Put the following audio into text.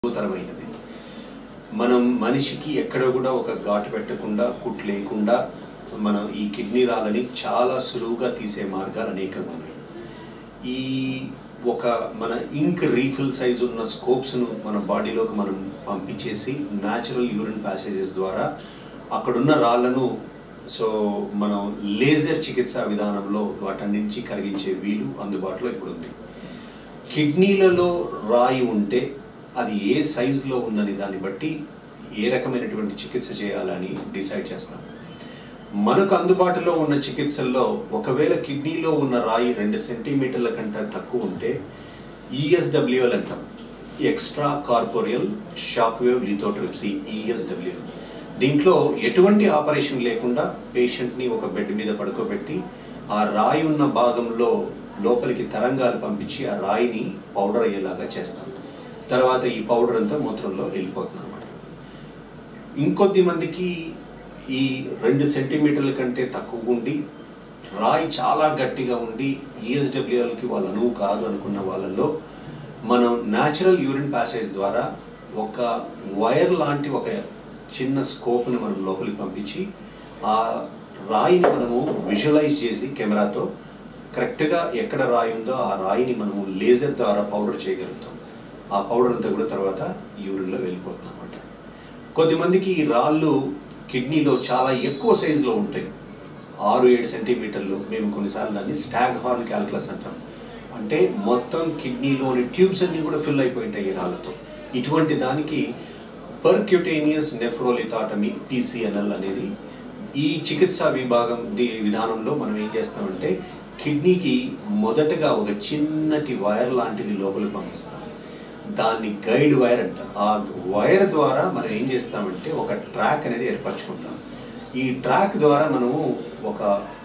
అద్భుతమైనది మనం మనిషికి ఎక్కడ కూడా ఒక ఘాటు పెట్టకుండా కుట్ లేకుండా మనం ఈ కిడ్నీ రాళ్ళని చాలా సులువుగా తీసే మార్గాలు అనేకంగా ఉన్నాయి ఈ ఒక మన ఇంక్ రీఫిల్ సైజ్ ఉన్న స్కోప్స్ను మన బాడీలోకి మనం పంపించేసి న్యాచురల్ యూరిన్ ప్యాసేజెస్ ద్వారా అక్కడున్న రాళ్ళను సో మనం లేజర్ చికిత్సా విధానంలో వాటన్నించి కలిగించే వీలు అందుబాటులో ఇప్పుడు ఉంది కిడ్నీలలో రాయి ఉంటే అది ఏ సైజులో ఉందని దాన్ని బట్టి ఏ రకమైనటువంటి చికిత్స చేయాలని డిసైడ్ చేస్తాం మనకు అందుబాటులో ఉన్న చికిత్సల్లో ఒకవేళ కిడ్నీలో ఉన్న రాయి రెండు సెంటీమీటర్ల కంటే తక్కువ ఉంటే ఈఎస్డబ్ల్యూఎల్ అంటాం extracorporeal shock wave lithotripsy ESWL దీంట్లో ఎటువంటి ఆపరేషన్ లేకుండా పేషెంట్ని ఒక బెడ్ మీద పడుకోబెట్టి ఆ రాయి ఉన్న భాగంలో లోపలికి తరంగాలు పంపించి ఆ రాయిని పౌడర్ అయ్యేలాగా చేస్తాం తర్వాత ఈ పౌడర్ అంతా మూత్రంలో వెళ్ళిపోతుంది అనమాట ఇంకొద్ది మందికి ఈ రెండు సెంటీమీటర్ల కంటే తక్కువ ఉండి రాయి చాలా గట్టిగా ఉండి ఈఎస్డబ్ల్యూఎల్కి వాళ్ళ అనువు కాదు అనుకున్న వాళ్ళల్లో మనం న్యాచురల్ యూరిన్ ప్యాసేజ్ ద్వారా ఒక వైర్ లాంటి ఒక చిన్న స్కోప్ని మనం లోపలికి పంపించి ఆ రాయిని మనము విజువలైజ్ చేసి కెమెరాతో కరెక్ట్గా ఎక్కడ రాయి ఉందో ఆ రాయిని మనము లేజర్ ద్వారా పౌడర్ చేయగలుగుతాం ఆ పౌడర్ అంతా కూడా తర్వాత యూరిన్లో వెళ్ళిపోతుంది అనమాట కొద్దిమందికి ఈ రాళ్ళు కిడ్నీలో చాలా ఎక్కువ సైజులో ఉంటాయి ఆరు ఏడు సెంటీమీటర్లు మేము కొన్నిసార్లు దాన్ని స్టాగ్ హార్న్ క్యాల్కులస్ అంటాం అంటే మొత్తం కిడ్నీలోని ట్యూబ్స్ అన్నీ కూడా ఫిల్ అయిపోయి ఉంటాయి ఈ రాళ్ళతో ఇటువంటి దానికి పర్క్యూటేనియస్ నెఫ్రోలిథాటమీ పీసీఎన్ఎల్ అనేది ఈ చికిత్సా విభాగం ది విధానంలో మనం ఏం చేస్తామంటే కిడ్నీకి మొదటగా ఒక చిన్నటి వైర్ లాంటిది లోపలికి పంపిస్తాం దాన్ని గైడ్ వైర్ అంటాం ఆ వైర్ ద్వారా మనం ఏం చేస్తామంటే ఒక ట్రాక్ అనేది ఏర్పరచుకుంటాం ఈ ట్రాక్ ద్వారా మనము ఒక